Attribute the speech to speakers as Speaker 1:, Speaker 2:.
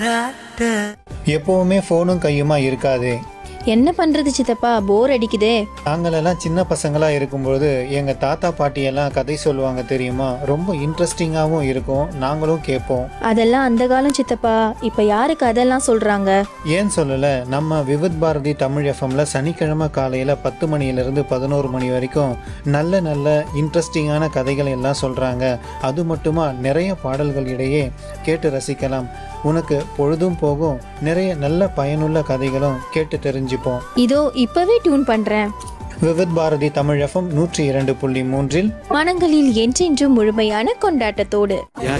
Speaker 1: எப்போவுமே ஃபோனும் கையுமா இருக்காது
Speaker 2: என்ன பண்றது சித்தப்பா போர் அடிக்குதே
Speaker 1: நாங்களெல்லாம் சின்ன பசங்களா இருக்கும்பொழுது எங்கள் தாத்தா பாட்டியெல்லாம் கதை சொல்லுவாங்க தெரியுமா ரொம்ப இன்ட்ரெஸ்டிங்காகவும் இருக்கும் நாங்களும் கேட்போம்
Speaker 2: அதெல்லாம் அந்த காலம் சித்தப்பா இப்ப யாருக்கு அதெல்லாம் சொல்றாங்க
Speaker 1: ஏன் சொல்லலை நம்ம விவித் பாரதி தமிழ் எஃப்எம்ல சனிக்கிழமை காலையில் பத்து மணியிலிருந்து பதினோரு மணி வரைக்கும் நல்ல நல்ல இன்ட்ரெஸ்டிங்கான கதைகள் எல்லாம் சொல்கிறாங்க அது மட்டுமா நிறைய பாடல்கள் இடையே கேட்டு ரசிக்கலாம் உனக்கு பொழுதும் போகும் நிறைய நல்ல பயனுள்ள கதைகளும் கேட்டு தெரிஞ்சுப்போம்
Speaker 2: இதோ இப்பவே டியூன் பண்றேன்
Speaker 1: விவித் பாரதி தமிழ் எஃப்எம் நூற்றி இரண்டு புள்ளி மூன்றில்
Speaker 2: மனங்களில் என்றென்றும் முழுமையான கொண்டாட்டத்தோடு
Speaker 3: யார்